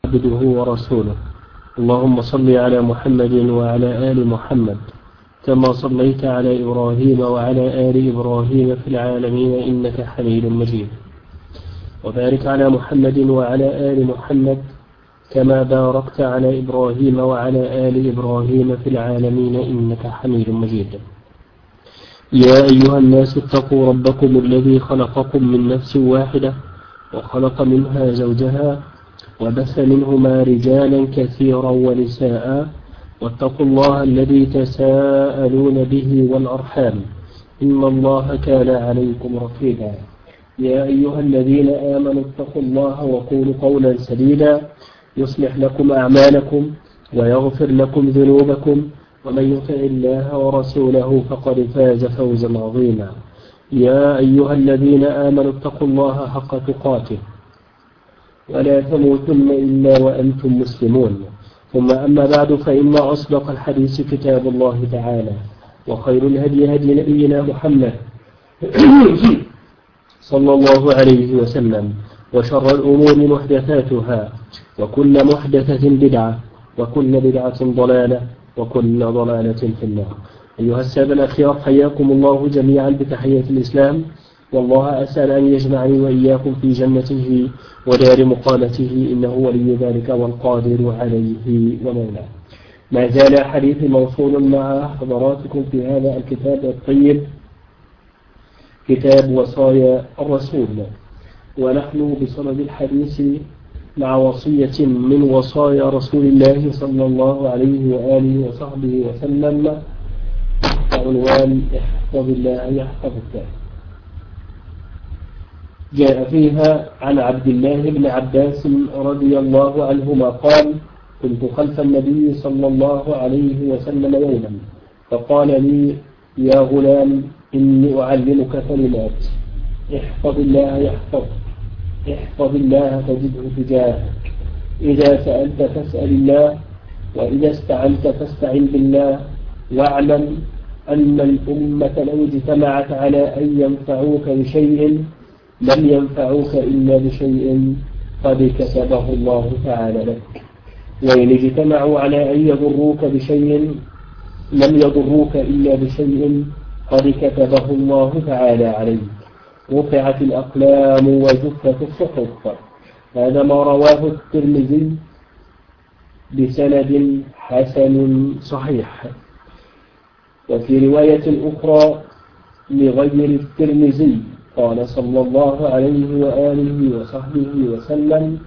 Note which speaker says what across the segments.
Speaker 1: عبده ورسوله اللهم صل على محمد وعلى آل محمد كما صليت على إبراهيم وعلى آل إبراهيم في العالمين إنك حميد مجيد وبارك على محمد وعلى آل محمد كما باركت على إبراهيم وعلى آل إبراهيم في العالمين إنك حميد مجيد يا أيها الناس اتقوا ربكم الذي خلقكم من نفس واحدة وخلق منها زوجها وبث منهما رجالا كثيرا ونساء واتقوا الله الذي تساءلون به والأرحام إن الله كان عليكم رقيبا يا أيها الذين آمنوا اتقوا الله وقولوا قولا سديدا يصلح لكم أعمالكم ويغفر لكم ذنوبكم ومن يطع الله ورسوله فقد فاز فوزا عظيما يا أيها الذين آمنوا اتقوا الله حق تقاته ولا تموتن إلا وأنتم مسلمون ثم أما بعد فإن أصدق الحديث كتاب الله تعالى وخير الهدي هدي نبينا محمد صلى الله عليه وسلم وشر الأمور محدثاتها وكل محدثة بدعة وكل بدعة ضلالة وكل ضلالة في النار أيها السادة الأخيار حياكم الله جميعا بتحية الإسلام والله أسأل أن يجمعني وإياكم في جنته ودار مقامته إنه ولي ذلك والقادر عليه ومولاه ما زال حديثي موصول مع حضراتكم في هذا الكتاب الطيب كتاب وصايا الرسول ونحن بصدد الحديث مع وصية من وصايا رسول الله صلى الله عليه وآله وصحبه وسلم عنوان احفظ الله يحفظك جاء فيها عن عبد الله بن عباس رضي الله عنهما قال كنت خلف النبي صلى الله عليه وسلم يوما فقال لي يا غلام إني أعلمك كلمات احفظ الله يحفظك احفظ الله تجده تجاهك إذا سألت فاسأل الله وإذا استعنت فاستعن بالله واعلم أن الأمة لو اجتمعت على أن ينفعوك بشيء لم ينفعوك إلا بشيء قد كتبه الله تعالى لك وإن اجتمعوا على أن يضروك بشيء لم يضروك إلا بشيء قد كتبه الله تعالى عليك رفعت الأقلام وجفت الصحف هذا ما رواه الترمذي بسند حسن صحيح وفي رواية أخرى لغير الترمذي قال صلى الله عليه وآله وصحبه وسلم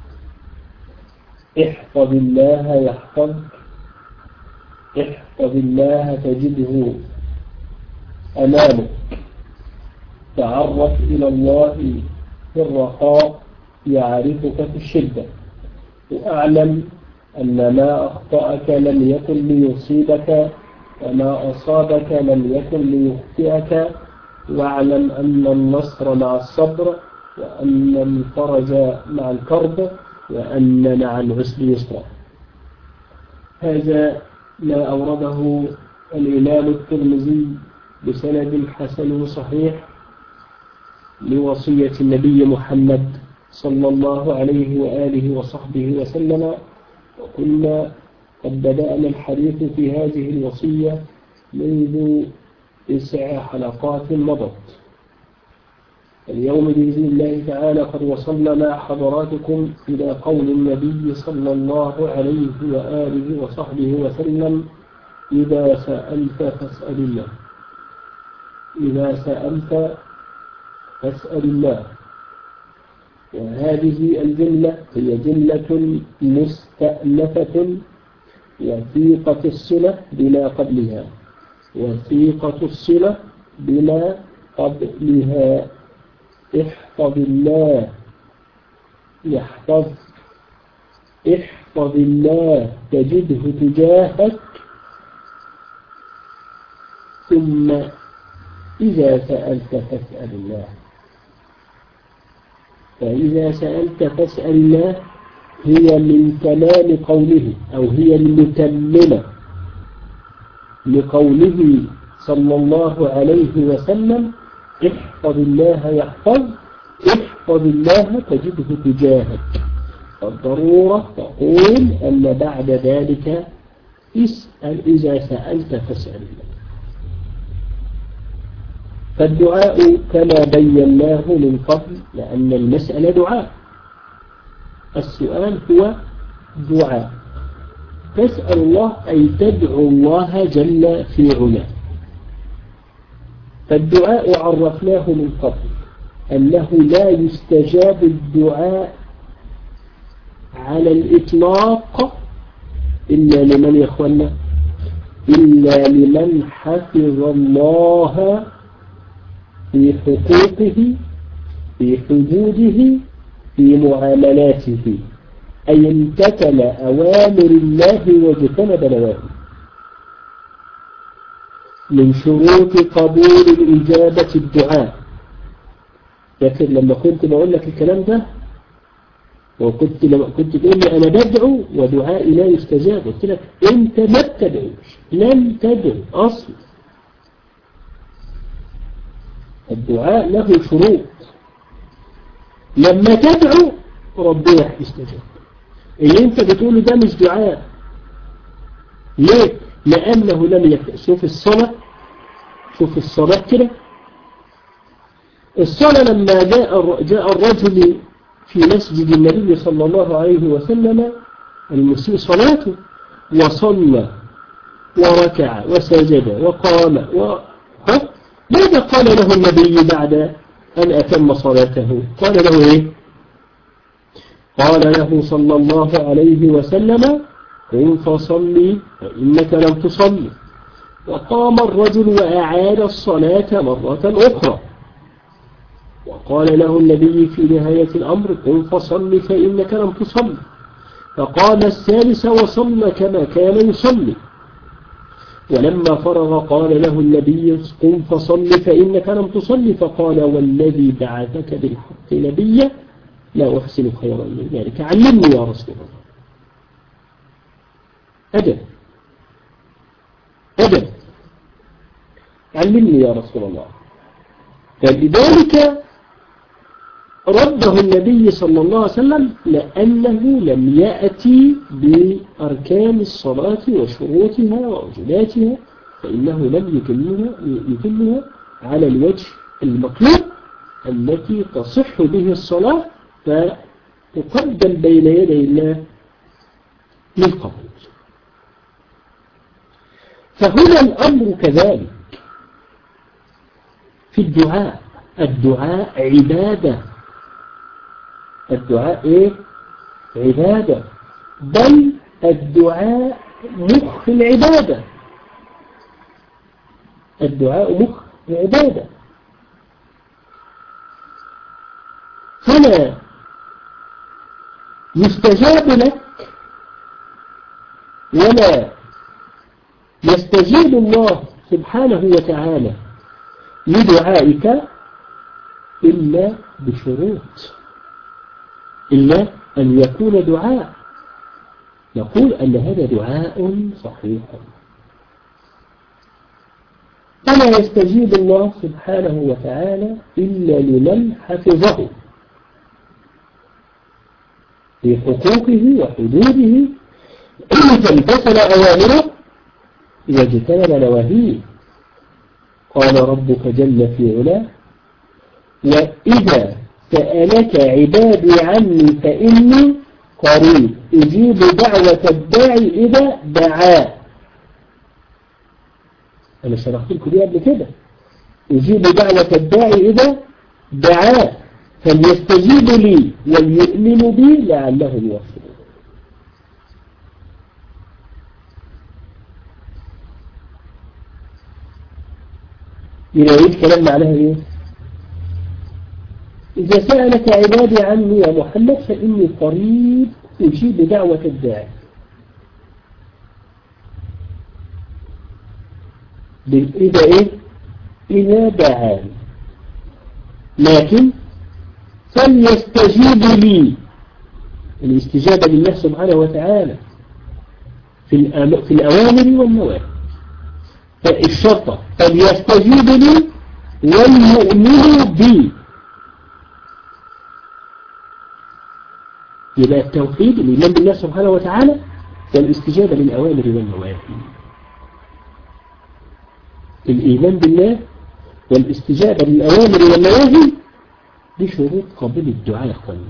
Speaker 1: احفظ الله يحفظك احفظ الله تجده أمامك تعرف إلى الله في الرخاء يعرفك في الشدة واعلم أن ما أخطأك لم يكن ليصيبك وما أصابك لم يكن ليخطئك واعلم أن النصر مع الصبر وأن الفرج مع الكرب وأن مع العسر يسرا هذا ما أورده الإمام الترمذي بسند حسن صحيح لوصية النبي محمد صلى الله عليه وآله وصحبه وسلم وكنا قد بدأنا الحديث في هذه الوصية منذ تسع حلقات مضت اليوم بإذن الله تعالى قد وصلنا مع حضراتكم إلى قول النبي صلى الله عليه وآله وصحبه وسلم إذا سألت فاسأل الله إذا سألت فاسأل الله وهذه الجملة هي جملة مستأنفة وثيقة الصلة بما قبلها وثيقة الصلة بما قبلها احفظ الله يحفظ احفظ الله تجده تجاهك ثم إذا سألت فاسأل الله فإذا سألت فاسأل الله هي من كمال قوله أو هي المتممة لقوله صلى الله عليه وسلم احفظ الله يحفظ احفظ الله تجده تجاهك فالضرورة تقول أن بعد ذلك اسأل إذا سألت فاسأل الله فالدعاء كما بيناه من قبل لأن المسألة دعاء السؤال هو دعاء تسأل الله أي تدعو الله جل في علاه فالدعاء عرفناه من قبل أنه لا يستجاب الدعاء على الإطلاق إلا لمن يخوانا إلا لمن حفظ الله في حقوقه في حدوده في معاملاته أي امتثل أوامر الله واجتنب نواهيه من شروط قبول الإجابة الدعاء لكن لما كنت بقول لك الكلام ده وكنت لما كنت تقول لي أنا بدعو ودعائي لا يستجاب قلت لك أنت ما بتدعوش لم تدعو أصلا الدعاء له شروط لما تدعو ربنا يستجاب اللي انت بتقوله ده مش دعاء ليه لأنه لم يك... شوف الصلاة شوف الصلاة كده الصلاة لما جاء جاء الرجل في مسجد النبي صلى الله عليه وسلم المسيء صلاته وصلى وركع وسجد وقام و... ها؟ ماذا قال له النبي بعد أن أتم صلاته قال له إيه قال له صلى الله عليه وسلم قم فصلي فإنك لم تصلي وقام الرجل وأعاد الصلاة مرة أخرى وقال له النبي في نهاية الأمر قم فصلي فإنك لم تصلي فقام الثالث وصلى كما كان يصلي ولما فرغ قال له النبي قم فصل فإنك لم تصلي فقال والذي بعثك بالحق نبيا لا أحسن خيرا من ذلك علمني يا رسول الله أدب أدب علمني يا رسول الله فلذلك رده النبي صلى الله عليه وسلم لأنه لم يأتي بأركان الصلاة وشروطها وعجلاتها فإنه لم يتمها, يتمها على الوجه المطلوب التي تصح به الصلاة فتقدم بين يدي الله للقبول فهنا الأمر كذلك في الدعاء الدعاء عبادة الدعاء ايه عبادة بل الدعاء مخ العبادة الدعاء مخ العبادة فلا يستجاب لك ولا يستجيب الله سبحانه وتعالى لدعائك إلا بشروط إلا أن يكون دعاء نقول أن هذا دعاء صحيح فلا يستجيب الله سبحانه وتعالى إلا لمن حفظه في حقوقه وحدوده فامتثل أوامره واجتنب نواهيه قال ربك جل في علاه وإذا سألك عبادي عني فإني قريب أجيب دعوة الداعي إذا دعاه أنا شرحت لكم دي قبل كده أجيب دعوة الداعي إذا دعاه فليستجيب لي وليؤمن بي لعلهم يوفقون ينعيد كلام معناها ايه إذا سألك عبادي عني يا محمد فإني قريب أجيب دعوة الداعي إذا إيه إذا دعاني لكن فليستجيب لي الاستجابة لله سبحانه وتعالى في, في الأوامر والنواهي فالشرطة فليستجيب لي والمؤمن بي يبقى التوحيد الإيمان بالله سبحانه وتعالى والاستجابة للأوامر والنواهي الإيمان بالله والاستجابة للأوامر والنواهي دي شروط قابل الدعاء يا أخواني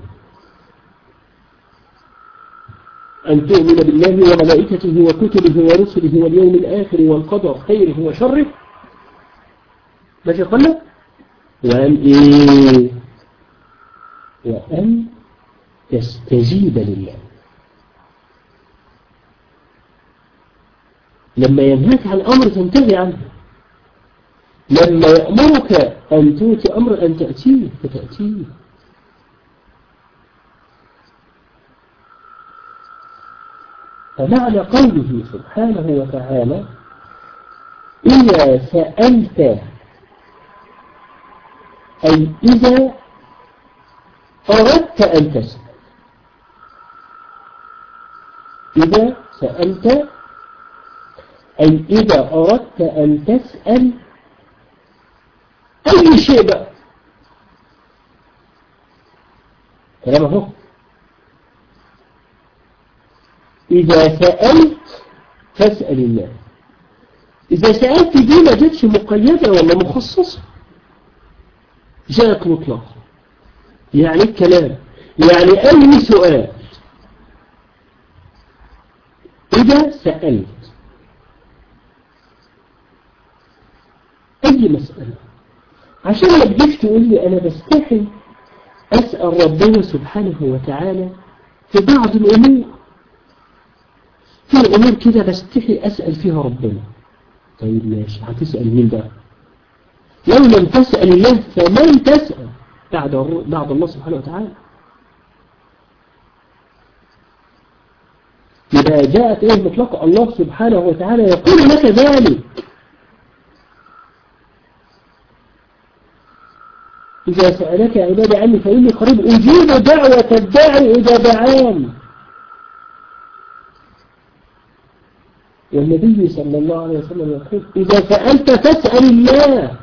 Speaker 1: أن تؤمن بالله وملائكته وكتبه ورسله واليوم الآخر والقدر خيره وشره ماشي قلنا وأن إيه وأن تستجيب لله لما ينهاك عن أمر تنتهي عنه لما يأمرك أن توتي أمر أن تأتيه فتأتيه فمعنى قوله سبحانه وتعالى إذا سألت أي إذا أردت أن تسأل إذا سألت أي إذا أردت أن تسأل أي شيء بقى كلام اهو إذا سألت فاسأل الله إذا سألت دي ما جاتش مقيدة ولا مخصصة جاءت مطلقة يعني الكلام يعني أي سؤال إذا سألت أي مسألة عشان ما تجيش تقول لي أنا بستحي أسأل ربنا سبحانه وتعالى في بعض الأمور في الأمور كده بستحي أسأل فيها ربنا طيب ماشي هتسأل مين بقى لو لم تسأل الله فمن تسأل بعد بعد الله سبحانه وتعالى إذا جاءت إيه مطلق الله سبحانه وتعالى يقول لك ذلك إذا سألك عبادي عني فإني قريب أجيب دعوة الداعي إذا دعان والنبي صلى الله عليه وسلم يقول إذا سألت فاسأل الله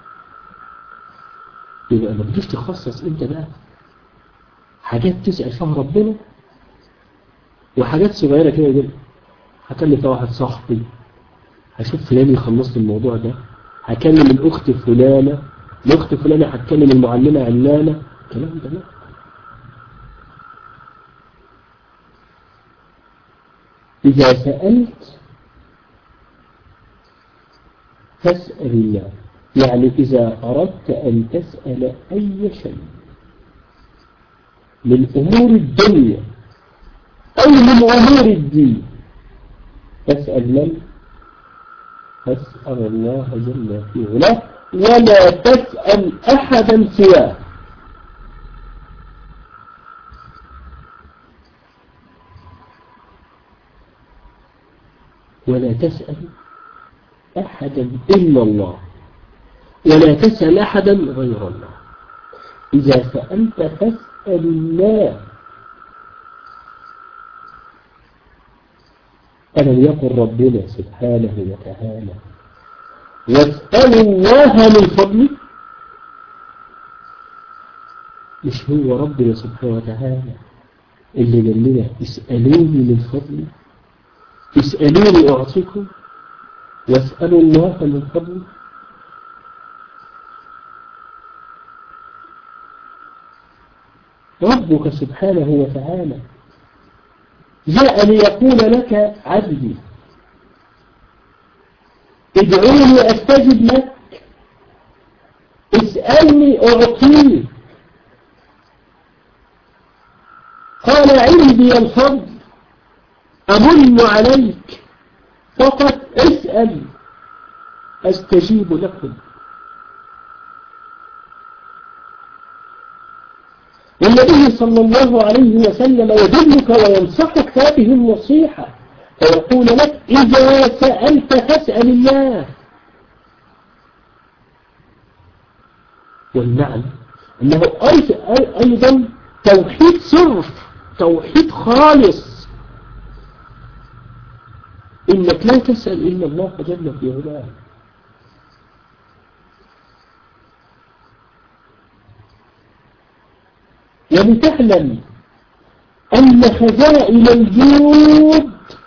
Speaker 1: يبقى ما تجيش تخصص انت بقى حاجات تسأل فيها ربنا وحاجات صغيرة كده يقول هكلم واحد صاحبي هشوف فلان يخلص الموضوع ده هكلم الأخت فلانة الأخت فلانة هتكلم المعلمة علانة الكلام ده لا إذا سألت فاسأل الله يعني إذا أردت أن تسأل أي شيء من أمور الدنيا أو من أمور الدين فاسأل من؟ فاسأل الله جل في علاه ولا تسأل أحدا سواه ولا تسأل أحدا إلا الله ولا تسأل أحدا غير الله إذا سألت فاسأل الله ألم يقل ربنا سبحانه وتعالى واسألوا الله من فضله مش هو ربنا سبحانه وتعالى اللي قال لنا اسألوني من فضلي اسألوني أعطيكم واسألوا الله من فضله ربك سبحانه وتعالى جاء ليقول لك عبدي ادعوني استجب لك اسألني اعطيني قال عندي الفضل أمن عليك فقط اسأل استجيب لكم والنبي صلى الله عليه وسلم يدلك وينصحك هذه النصيحة فيقول لك إذا سألت فاسأل الله والمعنى أنه أيضا توحيد صرف توحيد خالص إنك لا تسأل إلا الله جل في علاه ولتعلم أن خزائن الجود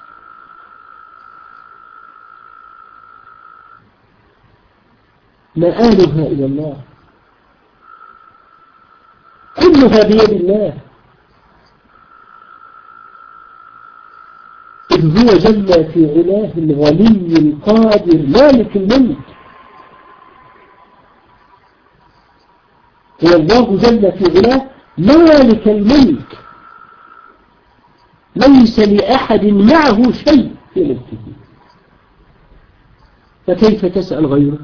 Speaker 1: مآلها إلى الله كلها بيد الله إذ هو جل في علاه الغني القادر مالك الملك هو الله جل في علاه مالك الملك ليس لأحد معه شيء في ملكه فكيف تسأل غيره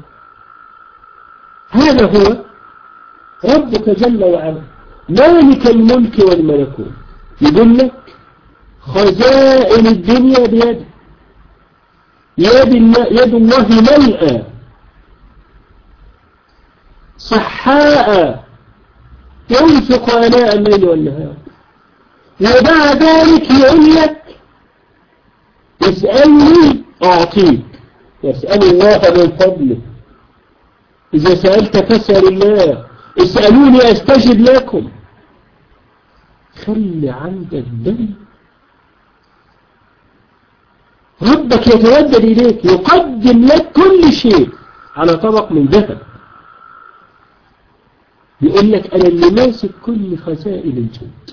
Speaker 1: هذا هو ربك جل وعلا مالك الملك والملكوت يقول لك خزائن الدنيا بيده يد, يد الله ملأى صحاء ينفق آلاء الليل والنهار وبعد ذلك يقول لك اسألني أعطيك يسأل الله من فضله إذا سألت فاسأل الله اسألوني أستجب لكم خلي عندك دم ربك يتودد إليك يقدم لك كل شيء على طبق من ذهب يقول لك أنا اللي ماسك كل خزائن الجود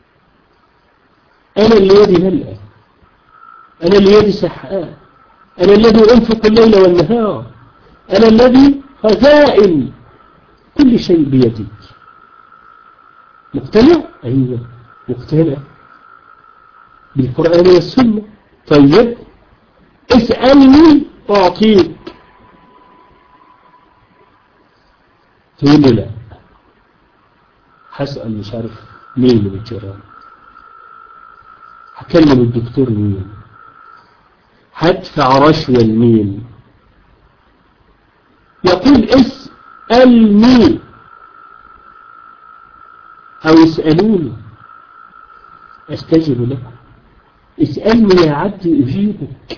Speaker 1: أنا اللي يدي ملأة أنا اللي يدي سحاء أنا الذي أنفق الليل والنهار أنا الذي خزائن كل شيء بيدي مقتنع؟ أيوة مقتنع بالقرآن والسنة طيب اسألني أعطيك تقول لي لا هسأل مش عارف مين من الجيران هكلم الدكتور مين هدفع رشوة لمين يقول اسألني أو اسألوني أستجب لكم اسألني يا عبدي أجيبك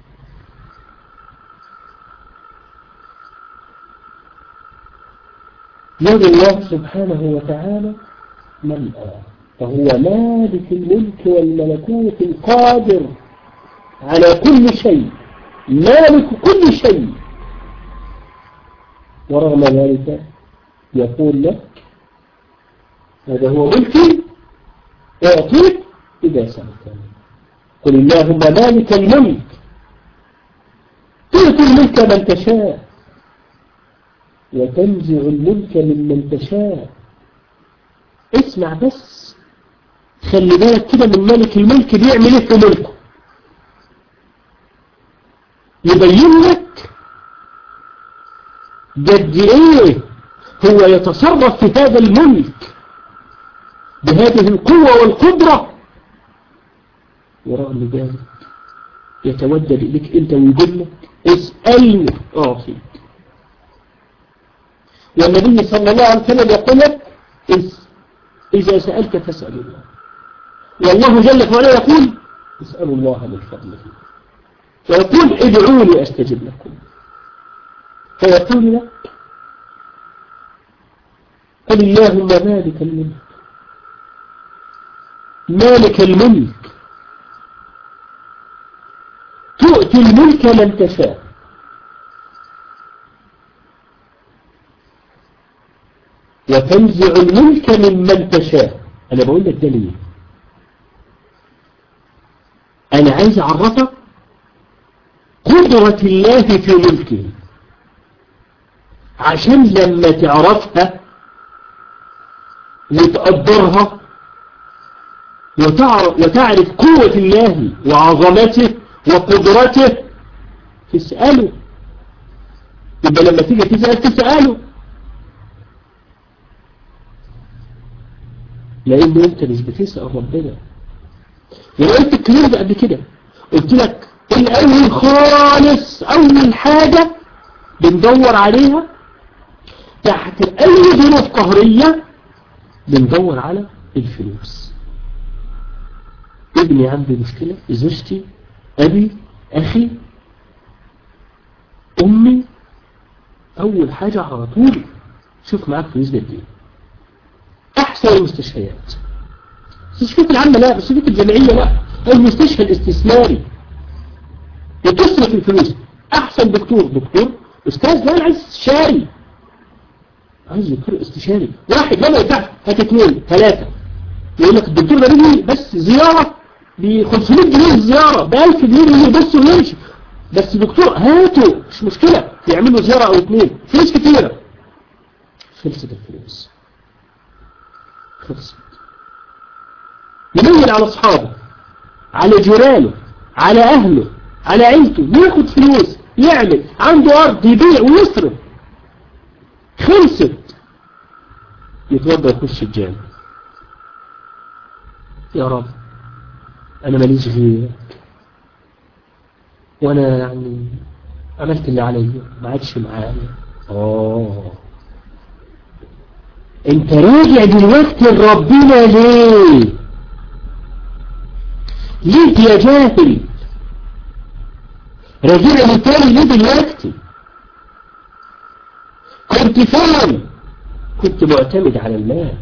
Speaker 1: يد الله سبحانه وتعالى ملأى فهو مالك الملك والملكوت القادر على كل شيء مالك كل شيء ورغم ذلك يقول لك هذا هو ملكي اعطيك إذا سألتني قل اللهم مالك الملك تؤتي الملك من تشاء وتنزع الملك ممن تشاء اسمع بس خلي بالك كده من ملك الملك بيعمل ايه في ملكه يبين لك قد ايه هو يتصرف في هذا الملك بهذه القوة والقدرة ورغم ذلك يتودد إليك أنت ويقول لك اسألني أعطيك والنبي صلى الله عليه وسلم يقول لك إذا سألت فاسأل الله والله جل وعلا يقول اسألوا الله من فضله ويقول ادعوني أستجب لكم فيقول لك قل اللهم مالك الملك مالك الملك تؤتي الملك من تشاء وتنزع الملك ممن تشاء أنا بقول لك ده ليه أنا عايز أعرفك قدرة الله في ملكه عشان لما تعرفها وتقدرها وتعرف قوة الله وعظمته وقدرته تسأله يبقى لما تيجي تسأل تسأله لأنه أنت مش بتسأل ربنا وقلت الكلام ده قبل كده قلت لك الأول خالص أول حاجة بندور عليها تحت أي ظروف قهرية بندور على الفلوس ابني عنده مشكلة زوجتي أبي أخي أمي أول حاجة على طول شوف معاك فلوس قد إيه أحسن المستشفيات المستشفيات العامة لا المستشفيات الجامعية لا المستشفى الاستثماري وتصرف الفلوس أحسن دكتور دكتور أستاذ لا عايز استشاري عايز دكتور استشاري واحد لا ما ينفعش هات اثنين ثلاثة يقول لك الدكتور ده بيجي بس زيارة ب 500 جنيه الزيارة ب 1000 جنيه يبص ويمشي بس دكتور هاته مش مشكلة يعملوا زيارة او اثنين فلوس كتيرة خلصت الفلوس خلصت يميل على اصحابه على جيرانه على اهله على عيلته ياخد فلوس يعمل عنده ارض يبيع ويصرف خلصت يتوضى يخش الجامع يا رب انا ماليش غيرك وانا يعني عملت اللي عليا ما عادش معايا اه انت راجع دلوقتي لربنا ليه ليه يا جاهل راجع لي تاني ليه دلوقتي كنت فين كنت معتمد على المال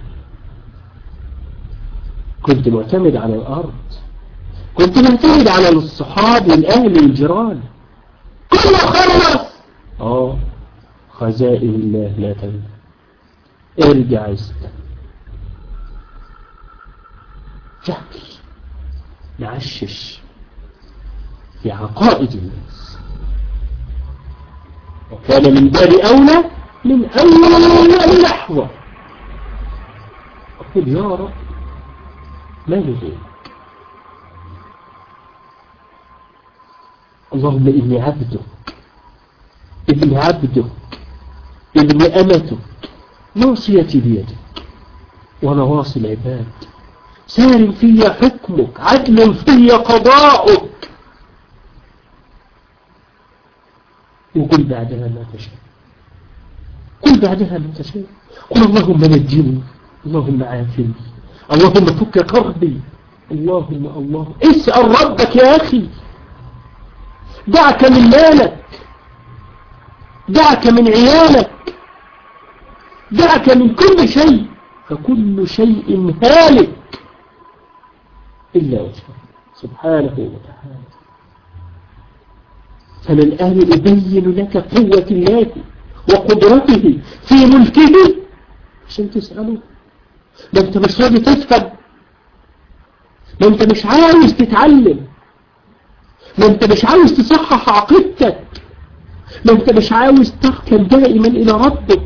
Speaker 1: كنت معتمد على الأرض كنت معتمد على الصحاب والأهل والجيران كله خلص اه خزائن الله لا تنفع ارجع استنى جهل نعشش في عقائد الناس وكان من باب أولى من أول لحظة أقول يا رب ما يغير اللهم إني عبدك ابن عبدك ابن أمتك ناصيتي بيدك ونواصي العباد سار في حكمك عدل في قضاؤك وقل بعدها ما تشاء قل بعدها ما تشاء قل اللهم نجني اللهم عافني اللهم فك كربي اللهم الله اسأل ربك يا أخي دعك من مالك دعك من عيالك دعك من كل شيء فكل شيء هالك إلا وجهه سبحانه وتعالى فمن أهل يبين لك قوة الله وقدرته في ملكه عشان تسأله ما انت مش راضي تفهم ما انت مش عاوز تتعلم ما انت مش عاوز تصحح عقيدتك ما انت مش عاوز تركن دائما الى ربك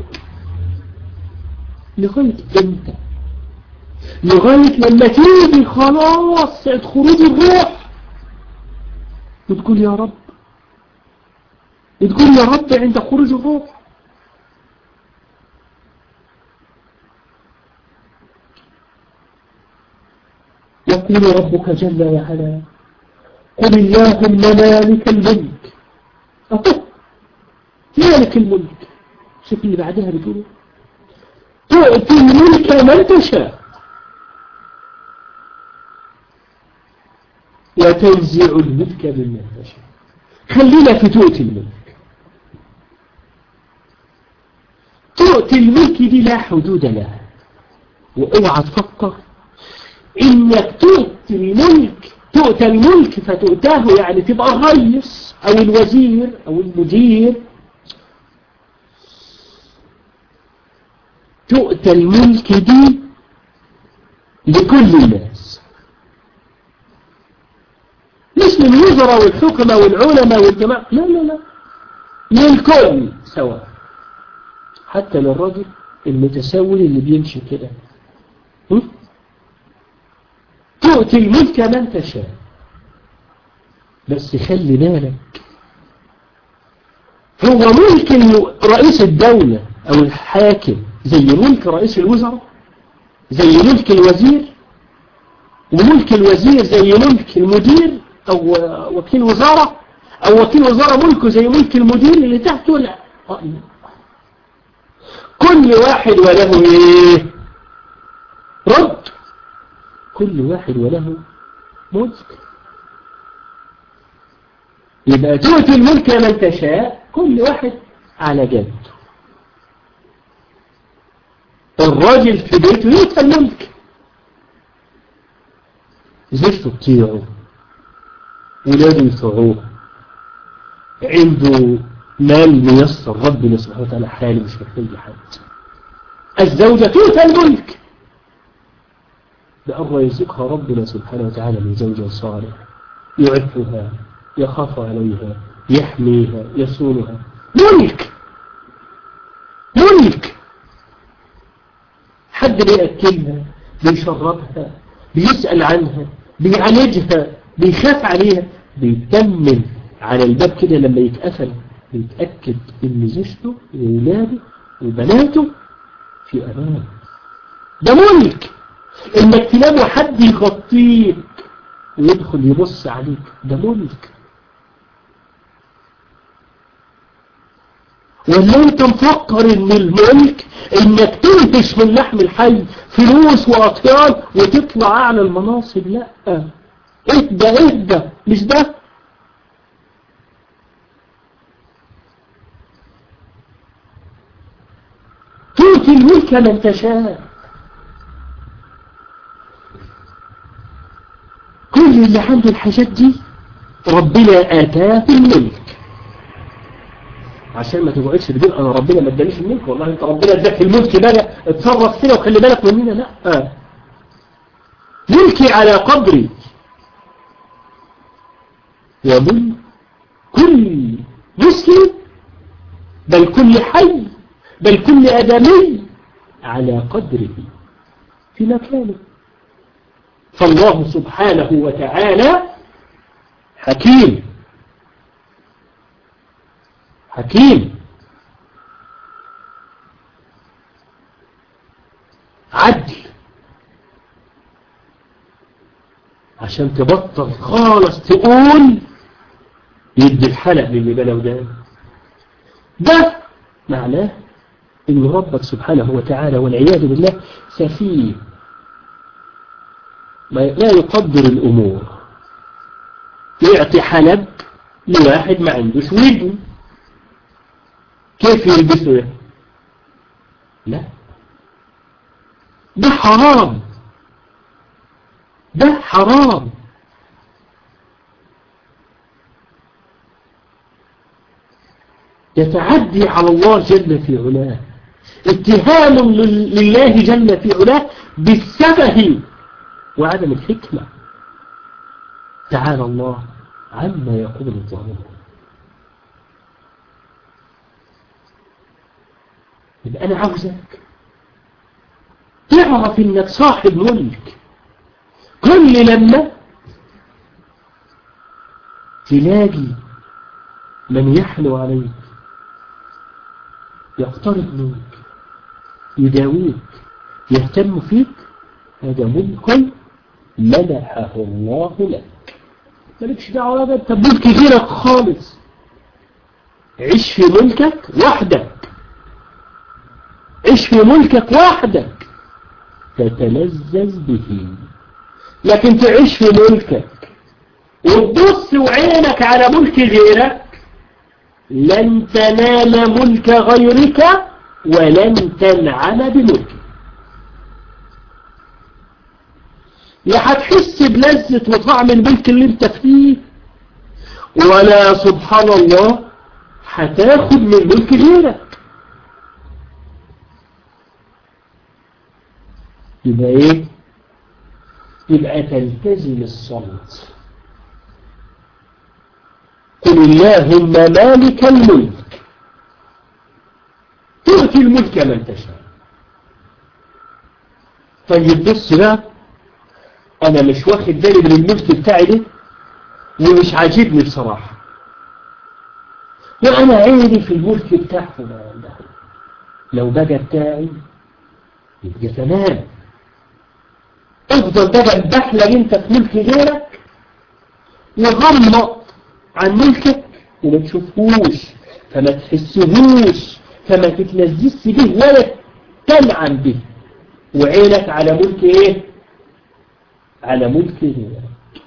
Speaker 1: لغاية امتى لغاية لما تيجي خلاص ساعة خروج الروح وتقول يا رب وتقول يا رب عند خروج الروح يقول ربك جل وعلا قل اللهم مالك الملك أهو مالك الملك شوف اللي بعدها بتقول تؤتي الملك من تشاء وتنزع الملك ممن تشاء خلينا في تؤتي الملك تؤتي الملك دي لا حدود لها واوعى تفكر انك تؤتي الملك تؤتى الملك فتؤتاه يعني تبقى الرئيس او الوزير او المدير تؤتى الملك دي لكل الناس مش للوزراء والحكمة والعلماء والجماعة لا لا لا للكل سواء حتى للرجل المتسول اللي بيمشي كده تؤتي الملك من تشاء بس خلي بالك هو ملك رئيس الدولة أو الحاكم زي ملك رئيس الوزراء زي ملك الوزير وملك الوزير زي ملك المدير أو وكيل وزارة أو وكيل وزارة ملكه زي ملك المدير اللي تحته لا كل واحد وله ايه رد كل واحد وله ملك يبقى تؤتي الملك من تشاء كل واحد على جد الراجل في بيته يؤتى الملك زوجته تطيعه ولاده يطيعوه عنده مال ميسر ربنا سبحانه وتعالى حالي مش محتاج لحد الزوجة تؤتى الملك بأن يرزقها ربنا سبحانه وتعالى من زوج صالح يعفها يخاف عليها يحميها يصونها ملك ملك حد بيأكلها بيشربها بيسأل عنها بيعالجها بيخاف عليها بيتمن على الباب كده لما يتقفل بيتأكد ان زوجته وولاده وبناته في امان ده ملك انك تنام وحد يغطيك ويدخل يبص عليك ده ملك ولا انت مفكر ان الملك انك تنتش من لحم الحي فلوس واطيان وتطلع اعلى المناصب لا اهدى اهدى مش ده تؤتي الملك من تشاء كل اللي عنده الحاجات دي ربنا آتاه الملك عشان ما تقعدش تقول انا ربنا ما ادانيش الملك والله انت ربنا اداك الملك بقى اتصرف كده وخلي بالك مننا لا ملكي على قدري ومن كل مسلم بل كل حي بل كل آدمي على قدره في مكانه فالله سبحانه وتعالى حكيم حكيم عدل عشان تبطل خالص تقول يدي الحلق للي بلو ده ده معناه ان ربك سبحانه وتعالى والعياذ بالله سفيه لا يقدر الامور يعطي حلب لواحد ما عندوش ودن كيف يلبسه لا ده حرام ده حرام يتعدي على الله جل في علاه اتهام لله جل في علاه بالسفه وعدم الحكمة تعالى الله عما يقول الظالمون يبقى أنا عاوزك تعرف إنك صاحب ملك كل لما تلاقي من يحلو عليك يقترب منك يداويك يهتم فيك هذا ملك منحه الله لك مالكش دعوة ده انت ملك غيرك خالص عيش في ملكك وحدك عيش في ملكك وحدك تتلذذ به لكن تعيش في ملكك وتبص وعينك على ملك غيرك لن تنال ملك غيرك ولن تنعم بملك لا هتحس بلذة وطعم الملك اللي انت فيه ولا سبحان الله هتاخد من ملك غيرك يبقى ايه يبقى تلتزم الصمت قل اللهم مالك الملك تؤتي الملك من تشاء طيب بص بقى انا مش واخد بالي من الملك بتاعي ده ومش عاجبني بصراحة وانا عيني في الملك بتاعه ده لو بقى بتاعي يبقى تمام افضل بقى البحلة انت في ملك غيرك وغمض عن ملكك وما تشوفهوش فما تحسهوش فما تتلذذش به ولا تنعم به وعينك على ملك ايه على ملك غيرك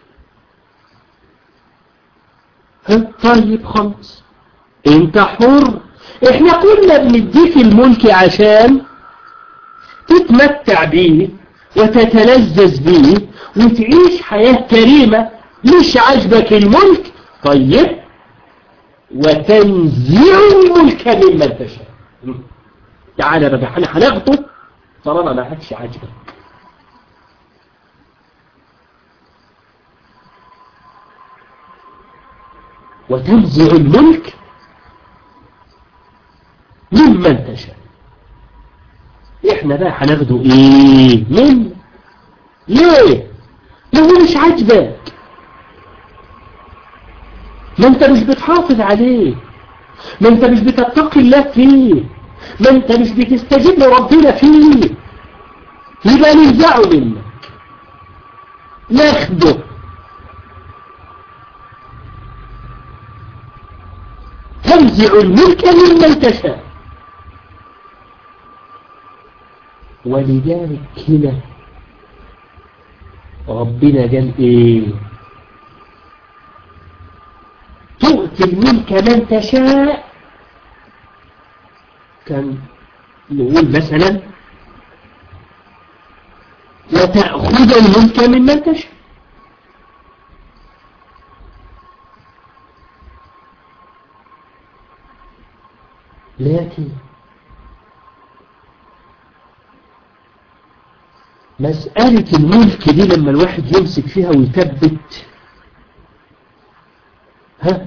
Speaker 1: طيب خلاص انت حر احنا كنا بنديك الملك عشان تتمتع بيه وتتلذذ به وتعيش حياة كريمة مش عاجبك الملك طيب وتنزع الملك ممن تشاء تعالى بقى احنا هناخده طالما ما عادش عاجبك وتنزع الملك ممن تشاء احنا بقى هناخده ايه من ليه ما هو مش عاجبك ما انت مش بتحافظ عليه ما انت مش بتتقي الله فيه ما انت مش بتستجيب لربنا فيه يبقى ننزعه منك ناخده تنزع الملك ممن تشاء ولذلك هنا ربنا قال ايه تؤتي الملك من تشاء كان نقول مثلا وتأخذ الملك ممن تشاء لكن مسألة الملك دي لما الواحد يمسك فيها ويثبت ها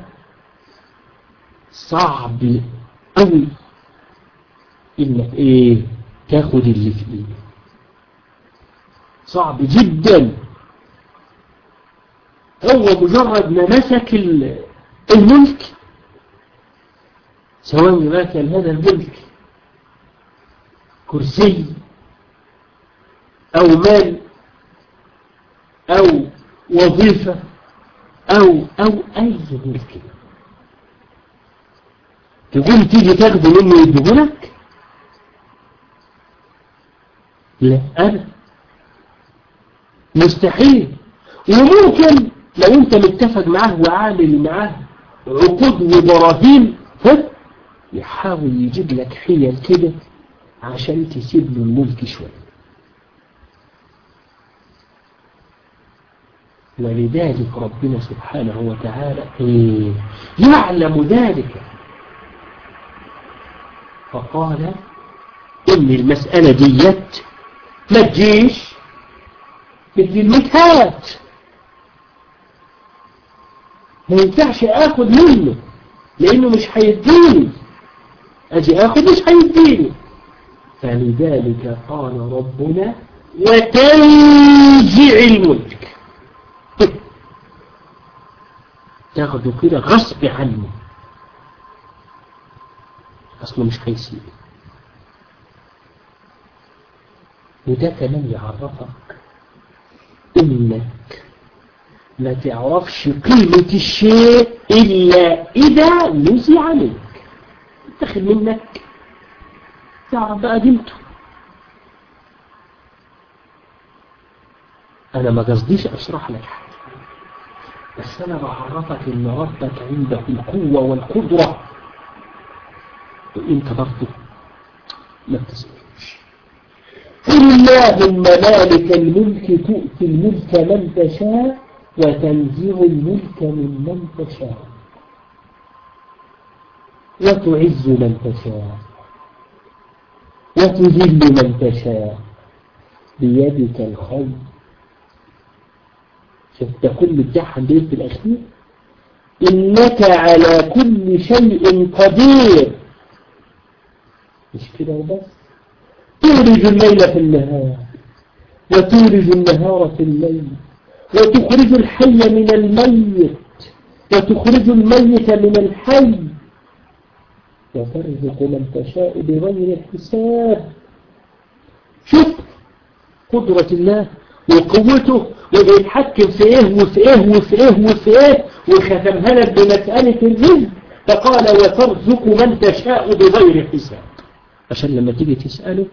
Speaker 1: صعب قوي انك ايه تاخد اللي في ايدك صعب جدا هو مجرد ما مسك الملك سواء ما كان هذا الملك كرسي أو مال أو وظيفة أو أو أي ملك تقول تيجي تاخده منه يدهونك لا أنا مستحيل وممكن لو انت متفق معاه وعامل معاه عقود وبراهين ها يحاول يجيب لك حيل كده عشان تسيب له الملك شويه ولذلك ربنا سبحانه وتعالى إيه يعلم ذلك فقال إن المسألة ديت ما تجيش مثل المكهات ما ينفعش اخد منه لانه مش هيديني اجي اخد مش هيديني فلذلك قال ربنا وتنزع الملك تاخده كده غصب عنه اصله مش هيسيب وده كمان يعرفك انك ما تعرفش قيمة الشيء إلا إذا نزع منك اتخذ منك تعرف بقى قيمته أنا ما قصديش أشرح لك حاجة بس أنا بعرفك إن ربك عنده القوة والقدرة وإنت برضه ما بتسمعش قل اللهم مالك الملك تؤتي الملك من تشاء وتنزع الملك ممن تشاء وتعز من تشاء وتذل من تشاء بيدك الخير شفت كل بتاعها بيت في الأخير إنك على كل شيء قدير مش كده وبس تولج الليل في النهار وتولج النهار في الليل وتخرج الحي من الميت وتخرج الميت من الحي وترزق من تشاء بغير حساب شوف قدرة الله وقوته وبيتحكم في ايه وفي ايه وفي ايه وفي ايه وختمها لك بمسألة الرزق فقال وترزق من تشاء بغير حساب عشان لما تيجي تسأله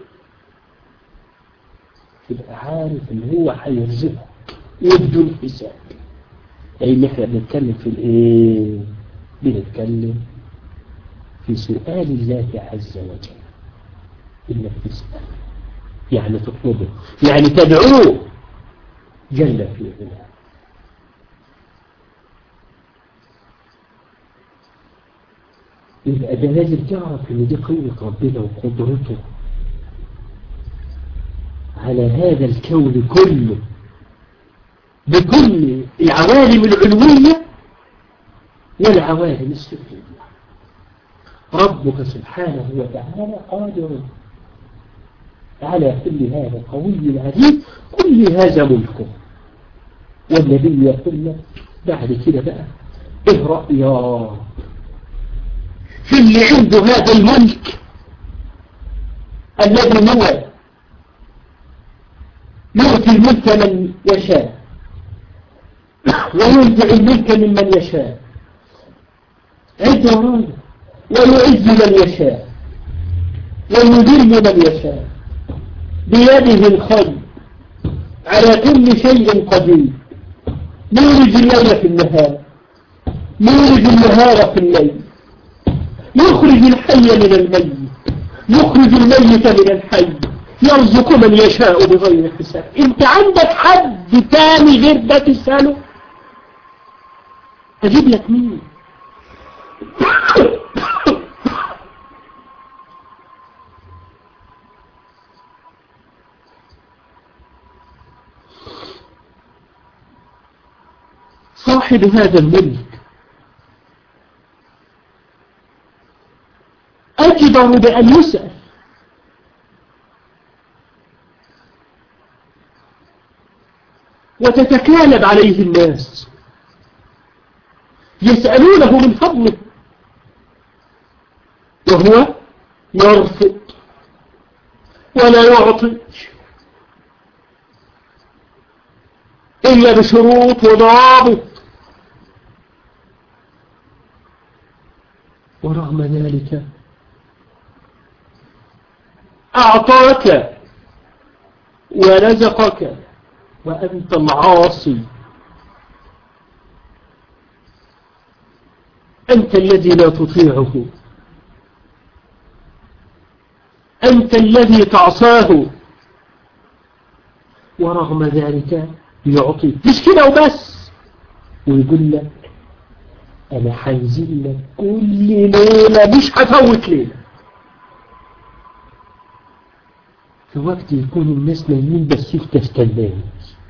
Speaker 1: تبقى عارف ان هو هيرزقك وبدون حساب لان احنا بنتكلم في الايه بنتكلم في سؤال الله عز وجل انك تسأل يعني تطلبه يعني تدعوه
Speaker 2: جل في علاه يبقى ده لازم تعرف ان دي قوة ربنا وقدرته على هذا الكون كله بكل العوالم العلوية والعوالم السفلية ربك سبحانه وتعالى قادر على كل هذا قوي عزيز كل هذا ملكه والنبي يقول له بعد كده بقى اهرأ يا في اللي عنده هذا الملك الذي هو يؤتي الملك من يشاء وينزع الملك ممن يشاء عنده راية ويعز من يشاء ويذل من يشاء بيده الخير على كل شيء قدير يولج الليل في النهار يولج النهار في الليل يخرج الحي من الميت يخرج الميت من الحي يرزق من يشاء بغير حساب انت عندك حد تاني غير ده تسأله اجيب لك مين صاحب هذا الملك أجدر بأن يسأل وتتكالب عليه الناس يسألونه من فضله وهو يرفض ولا يعطي إلا بشروط وضوابط ورغم ذلك أعطاك ورزقك وأنت العاصي أنت الذي لا تطيعه أنت الذي تعصاه ورغم ذلك يعطي مش كده وبس ويقول لك أنا حنزل لك كل ليلة مش هفوت ليلة في وقت يكون الناس نايمين بس انت استناني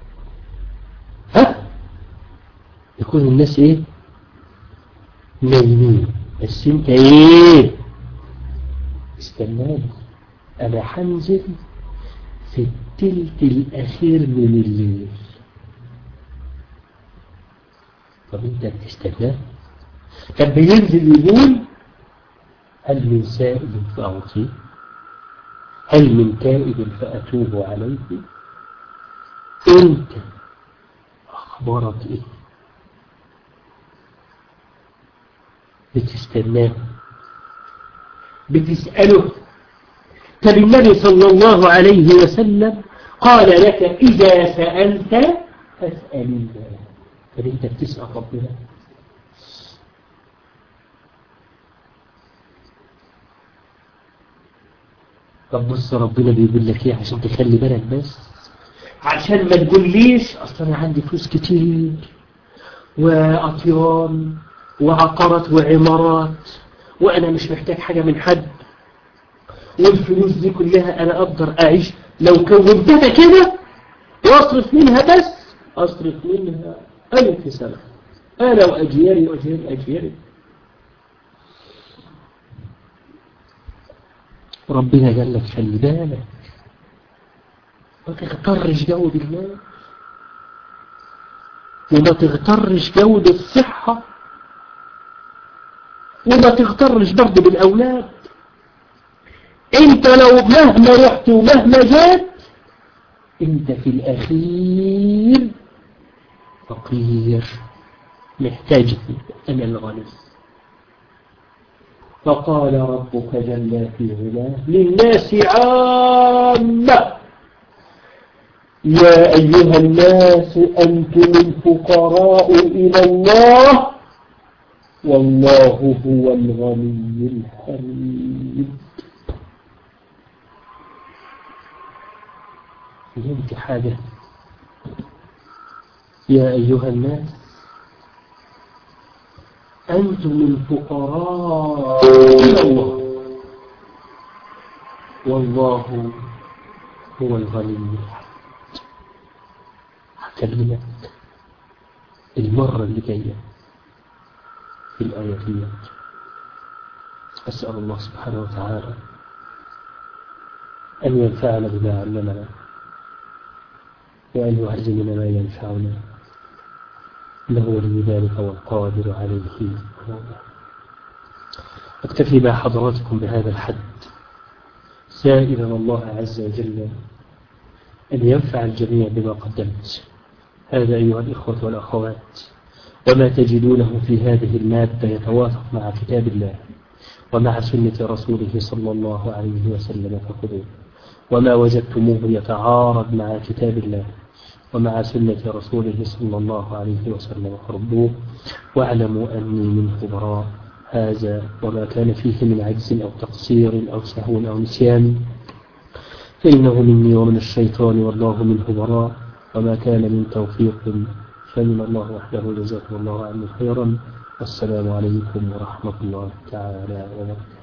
Speaker 2: ها يكون الناس ايه نايمين بس انت ايه استناني انا حنزل في التلت الاخير من الليل طب انت بتستناه كان بينزل يقول هل من سائل فأعطيه هل من تائب فأتوب عليه انت اخبارك ايه بتستناه بتسأله طب النبي صلى الله عليه وسلم قال لك إذا سألت فاسأل الله طب انت بتسأل ربنا طب بص ربنا بيقول لك ايه عشان تخلي بالك بس عشان ما تقوليش اصلا انا عندي فلوس كتير واطيان وعقارات وعمارات وانا مش محتاج حاجة من حد والفلوس دي كلها انا اقدر اعيش لو كونتها كده واصرف منها بس اصرف منها الف سنة انا واجيالي واجيال اجيالي ربنا قال لك خلي بالك ما تغترش جو بالله وما تغترش جو بالصحة وما تغترش برضه بالأولاد انت لو مهما رحت ومهما جات انت في الأخير فقير محتاج أنا الغني فقال ربك جل في علاه للناس عامة يا أيها الناس أنتم الفقراء إلى الله والله هو الغني الحميد فهمت حاجة
Speaker 1: يا أيها الناس أنتم الفقراء إلى الله والله هو الغني هكلمك المرة اللي جاية في الآياتيات أسأل الله سبحانه وتعالى أن ينفعنا بما علمنا وأن يعلمنا ما ينفعنا إنه ولي ذلك والقادر عليه أكتفي مع حضراتكم بهذا الحد سائلا الله عز وجل أن ينفع الجميع بما قدمت هذا أيها الإخوة والأخوات وما تجدونه في هذه المادة يتوافق مع كتاب الله ومع سنة رسوله صلى الله عليه وسلم فخذوه وما وجدتموه يتعارض مع كتاب الله ومع سنة رسوله صلى الله عليه وسلم فردوه واعلموا أني منه براء هذا وما كان فيه من عجز أو تقصير أو سهو أو نسيان فإنه مني ومن الشيطان والله منه براء وما كان من توفيق فمن الله وحده جزاكم الله عني خيرا والسلام عليكم ورحمة الله تعالى وبركاته